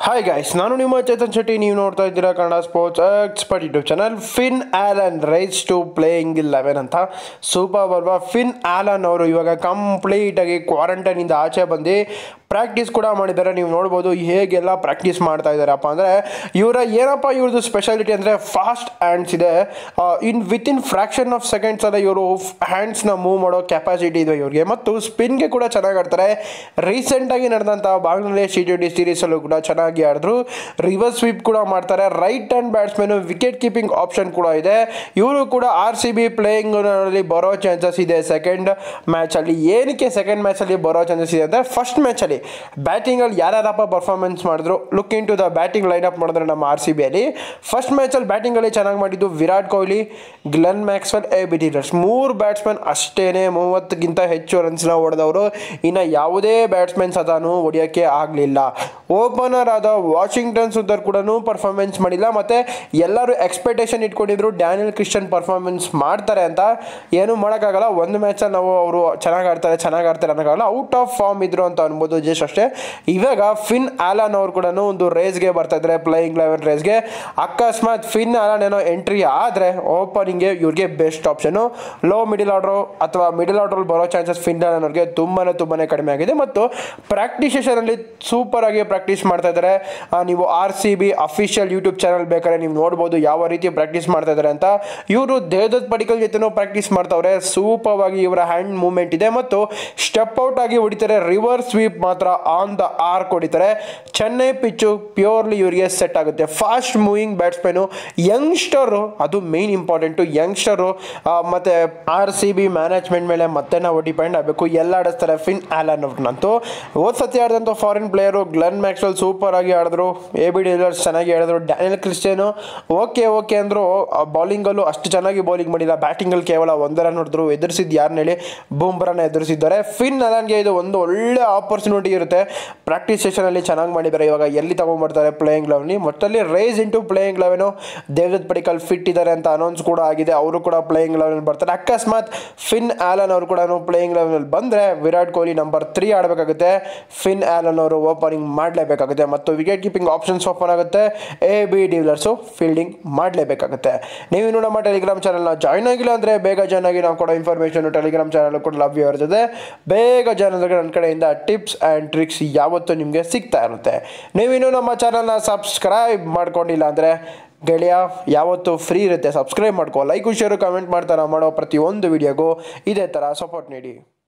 hi guys ನಾನು ನಿಮ್ಮ ಚೇತನ್ ಶೆಟ್ಟಿ ನೀವು ನೋಡ್ತಾ ಇದ್ದೀರಾ Kannada sports expert YouTube channel Finn Allen rise to playing eleven ಅಂತ ಸೂಪರ್ ಬರ್ಬಾ ಫಿನ್ ಆ್ಯಲನ್ ಅವರು ಇವಾಗ ಕಂಪ್ಲೀಟಾಗಿ ಕ್ವಾರಂಟೈನಿಂದ ಆಚೆ ಬಂದು ಪ್ರಾಕ್ಟೀಸ್ ಕೂಡ ಮಾಡಿದ್ದಾರೆ ನೀವು ನೋಡ್ಬೋದು ಹೇಗೆಲ್ಲ ಪ್ರಾಕ್ಟೀಸ್ ಮಾಡ್ತಾ ಇದ್ದಾರಪ್ಪ ಅಂದರೆ ಇವರ ಏನಪ್ಪ ಇವ್ರದ್ದು ಸ್ಪೆಷಾಲಿಟಿ ಅಂದರೆ ಫಾಸ್ಟ್ ಹ್ಯಾಂಡ್ಸ್ ಇದೆ in within fraction of seconds ಅಲ್ಲ ಇವರು ಹ್ಯಾಂಡ್ಸ್ನ ಮೂವ್ ಮಾಡೋ ಕೆಪಾಸಿಟಿ ಇದೆ ಇವ್ರಿಗೆ ಮತ್ತು ಸ್ಪಿನ್ಗೆ ಕೂಡ ಚೆನ್ನಾಗಿ ಆಡ್ತಾರೆ ರೀಸೆಂಟಾಗಿ ನಡೆದಂಥ ಬಾಂಗ್ಲಾದೇಶ್ ಟಿ ಟ್ವೆಂಟಿ ಸೀರೀಸಲ್ಲೂ ಕೂಡ ಚೆನ್ನಾಗಿ ಆಡಿದ್ರು ರಿವರ್ಸ್ ಸ್ವೀಪ್ ಕೂಡ ಮಾಡ್ತಾರೆ right hand batsman wicket keeping option ಕೂಡ ಇದೆ ಇವರು ಕೂಡ ಆರ್ ಸಿ ಬಿ ಪ್ಲೇಯಿಂಗ್ನಲ್ಲಿ ಬರೋ ಚಾನ್ಸಸ್ ಇದೆ ಸೆಕೆಂಡ್ ಮ್ಯಾಚಲ್ಲಿ ಏನಕ್ಕೆ ಸೆಕೆಂಡ್ ಮ್ಯಾಚಲ್ಲಿ ಬರೋ ಚಾನ್ಸಸ್ ಇದೆ ಅಂದರೆ ಫಸ್ಟ್ ಮ್ಯಾಚಲ್ಲಿ ಬ್ಯಾಟಿಂಗಲ್ಲಿ ಯಾರ್ಯಾರಪ್ಪ ಪರ್ಫಾರ್ಮೆನ್ಸ್ ಮಾಡಿದ್ರು look into the batting line up ಮಾಡಿದ್ರೆ ನಮ್ಮ ಆರ್ ಸಿ ಬಿಯಲ್ಲಿ ಫಸ್ಟ್ ಮ್ಯಾಚಲ್ಲಿ ಬ್ಯಾಟಿಂಗಲ್ಲಿ ಚೆನ್ನಾಗಿ ಮಾಡಿದ್ದು Virat Kohli Glenn Maxwell A B de Villiers ಮೂರು ಬ್ಯಾಟ್ಸ್ಮನ್ ಅಷ್ಟೇನೆ ಮೂವತ್ತಕ್ಕಿಂತ ಹೆಚ್ಚು ರನ್ಸ್ನ ಹೊಡೆದವರು ಇನ್ನು ಯಾವುದೇ ಬ್ಯಾಟ್ಸ್ಮನ್ ಸತಾನು ಹೊಡೆಯೋಕ್ಕೆ ಆಗಲಿಲ್ಲ ಓಪನರ್ ಆದ ವಾಷಿಂಗ್ಟನ್ ಸುಂದರ್ ಕೂಡ ಪರ್ಫಾರ್ಮೆನ್ಸ್ ಮಾಡಿಲ್ಲ ಮತ್ತು ಎಲ್ಲರೂ ಎಕ್ಸ್ಪೆಕ್ಟೇಷನ್ ಇಟ್ಕೊಂಡಿದ್ರು ಡ್ಯಾನಿಯಲ್ ಕ್ರಿಶ್ಚಿಯನ್ ಪರ್ಫಾರ್ಮೆನ್ಸ್ ಮಾಡ್ತಾರೆ ಅಂತ ಏನೂ ಮಾಡೋಕ್ಕಾಗಲ್ಲ ಒಂದು ಮ್ಯಾಚಲ್ಲಿ ನಾವು ಅವರು ಚೆನ್ನಾಗಿ ಆಡ್ತಾರೆ ಚೆನ್ನಾಗಿ ಆಡ್ತಾರೆ ಅನ್ನೋಕ್ಕಾಗಲ್ಲ ಔಟ್ ಆಫ್ ಫಾರ್ಮ್ ಇದ್ರು ಅಂತ ಅನ್ಬೋದು ಜಸ್ಟ್ ಅಷ್ಟೇ ಇವಾಗ ಫಿನ್ ಆಲನ್ ಅವರು ಕೂಡ ಒಂದು ರೇಸ್ಗೆ ಬರ್ತಾ ಇದ್ದಾರೆ ಪ್ಲೇಯಿಂಗ್ ಲೆವೆನ್ ರೇಸ್ಗೆ ಅಕಸ್ಮಾತ್ ಫಿನ್ ಆಲನ್ ಏನೋ ಎಂಟ್ರಿ ಆದರೆ ಓಪನಿಂಗ್ಗೆ ಇವ್ರಿಗೆ best option low middle order ಅಥವಾ ಮಿಡಿಲ್ ಆರ್ಡ್ರಲ್ಲಿ ಬರೋ ಚಾನ್ಸಸ್ ಫಿನ್ ಆಲನ್ ಅವ್ರಿಗೆ ತುಂಬಾ ತುಂಬಾ ಕಡಿಮೆ ಆಗಿದೆ ಮತ್ತು ಪ್ರಾಕ್ಟೀಸ್ ಸೆಷನಲ್ಲಿ ಸೂಪರ್ ಆಗಿ ಪ್ರಾಕ್ಟೀಸ್ ಮಾಡ್ತಾ ಇದ್ದಾರೆ ಆ, ನೀವು R C B official YouTube channel ಬೇಕಾದ್ರೆ ನೀವು ನೋಡ್ಬೋದು ಯಾವ ರೀತಿ ಪ್ರಾಕ್ಟೀಸ್ ಮಾಡ್ತಾ ಇದ್ದಾರೆ ಅಂತ ಇವರು ದೇವದತ್ ಪಡಿಕಲ್ ಜೊತೆನೂ ಪ್ರಾಕ್ಟೀಸ್ ಮಾಡ್ತಾವ್ರೆ ಸೂಪರ್ ಆಗಿ ಇವರ ಹ್ಯಾಂಡ್ ಮೂವ್ಮೆಂಟ್ ಇದೆ ಮತ್ತು ಸ್ಟೆಪ್ ಔಟ್ ಆಗಿ ಹೊಡಿತಾರೆ ರಿವರ್ಸ್ ಸ್ವೀಪ್ ಮಾತ್ರ ಆನ್ ದ ಆರ್ಕ್ ಹೊಡಿತಾರೆ ಚೆನ್ನೈ ಪಿಚ್ಚು ಪ್ಯೂರ್ಲಿ ಇವರಿಗೆ ಸೆಟ್ ಆಗುತ್ತೆ ಫಾಸ್ಟ್ ಮೂವಿಂಗ್ ಬ್ಯಾಟ್ಸ್ಮನ್ನು ಯಂಗ್ಸ್ಟರು ಅದು ಮೇನ್ ಇಂಪಾರ್ಟೆಂಟು ಯಂಗ್ಸ್ಟರು ಮತ್ತು ಆರ್ ಸಿ ಬಿ ಮ್ಯಾನೇಜ್ಮೆಂಟ್ ಮೇಲೆ ಮತ್ತೆ ನಾವು ಡಿಪೆಂಡ್ ಆಗಬೇಕು ಎಲ್ಲ ಆಡಿಸ್ತಾರೆ ಫಿನ್ ಆಲನ್ ಅವ್ರನ್ನಂತೂ ಹೋದ್ ಸತಿ ಆಡಿದಂಥ foreign player Glenn Maxwell super ಆಗಿ ಆಡಿದ್ರು ಎ ಬಿ ಡಿಲರ್ಸ್ ಚೆನ್ನಾಗಿ ಆಡಿದ್ರು ಡ್ಯಾನಿಯಲ್ ಕ್ರಿಸ್ಟಿಯನು ಓಕೆ ಓಕೆ ಅಂದರು ಬೌಲಿಂಗಲ್ಲೂ ಅಷ್ಟು ಚೆನ್ನಾಗಿ ಬೌಲಿಂಗ್ ಮಾಡಿಲ್ಲ ಬ್ಯಾಟಿಂಗಲ್ಲಿ ಕೇವಲ ಒಂದರ ನೋಡಿದ್ರು ಎದುರಿಸಿದ್ದು ಯಾರನ್ನ ಹೇಳಿ ಬೂಮ್ರನ್ನ ಎದುರಿಸಿದ್ದಾರೆ ಫಿನ್ ಅಲನ್ಗೆ ಇದು ಒಂದು ಒಳ್ಳೆ ಆಪರ್ಚುನಿಟಿ ಇರುತ್ತೆ ಪ್ರಾಕ್ಟೀಸ್ ಸೆಷನಲ್ಲಿ ಚೆನ್ನಾಗಿ ಮಾಡಿದ್ದಾರೆ ಇವಾಗ ಎಲ್ಲಿ ತಗೊಂಡ್ಬರ್ತಾರೆ ಪ್ಲೇಯಿಂಗ್ ಲೆವೆನ್ನಿ ಮೊತ್ತಲ್ಲಿ race into playing eleven Devdutt Padikkal fit ಇದ್ದಾರೆ ಅಂತ ಅನೌನ್ಸ್ ಕೂಡ ಆಗಿದೆ ಅವರು ಕೂಡ ಪ್ಲೇಯಿಂಗ್ ಲೆವೆನಲ್ಲಿ ಬರ್ತಾರೆ ಅಕಸ್ಮಾತ್ ಫಿನ್ ಆಲನ್ ಅವರು ಕೂಡ ಪ್ಲೇಯಿಂಗ್ ಲೆವೆನಲ್ಲಿ ಬಂದರೆ ವಿರಾಟ್ ಕೊಹ್ಲಿ ನಂಬರ್ ತ್ರೀ ಆಡಬೇಕಾಗುತ್ತೆ ಫಿನ್ ಆಲನ್ ಅವರು ಓಪನಿಂಗ್ ಮಾಡಲೇಬೇಕಾಗುತ್ತೆ ಮತ್ತು ವಿಕೆಟ್ ಕೀಪಿಂಗ್ ಆಪ್ಷನ್ಸ್ ಓಪನ್ ಆಗುತ್ತೆ ಎ ಬಿ ಡಿವ್ಲರ್ಸು ಫೀಲ್ಡಿಂಗ್ ಮಾಡಲೇಬೇಕಾಗುತ್ತೆ ನೀವಿನ್ನು ನಮ್ಮ ಟೆಲಿಗ್ರಾಮ್ ಚಾನಲ್ನ ಜಾಯ್ನ್ ಆಗಿಲ್ಲ ಅಂದರೆ ಬೇಗ ಜಾಯ್ನ್ ಆಗಿ ನಾವು ಕೊಡೋ ಇನ್ಫಾರ್ಮೇಷನ್ ಟೆಲಿಗ್ರಾಮ್ ಚಾನಲ್ ಕೂಡ ಲಭ್ಯ ಇರ್ತದೆ ಬೇಗ ಜಾಯ್ನ್ ಆದಾಗ ನನ್ನ ಕಡೆಯಿಂದ ಟಿಪ್ಸ್ ಆ್ಯಂಡ್ ಟ್ರಿಕ್ಸ್ ಯಾವತ್ತೂ ನಿಮಗೆ ಸಿಗ್ತಾ ಇರುತ್ತೆ ನೀವಿನ್ನು ನಮ್ಮ ಚಾನಲ್ನ ಸಬ್ಸ್ಕ್ರೈಬ್ ಮಾಡ್ಕೊಂಡಿಲ್ಲ ಅಂದರೆ ಗೆಳೆಯ ಯಾವತ್ತೂ ಫ್ರೀ ಇರುತ್ತೆ ಸಬ್ಸ್ಕ್ರೈಬ್ ಮಾಡ್ಕೋ ಲೈಕು ಶೇರು ಕಮೆಂಟ್ ಮಾಡ್ತಾರ ಮಾಡೋ ಪ್ರತಿಯೊಂದು ವಿಡಿಯೋಗೂ ಇದೇ ಥರ ಸಪೋರ್ಟ್ ನೀಡಿ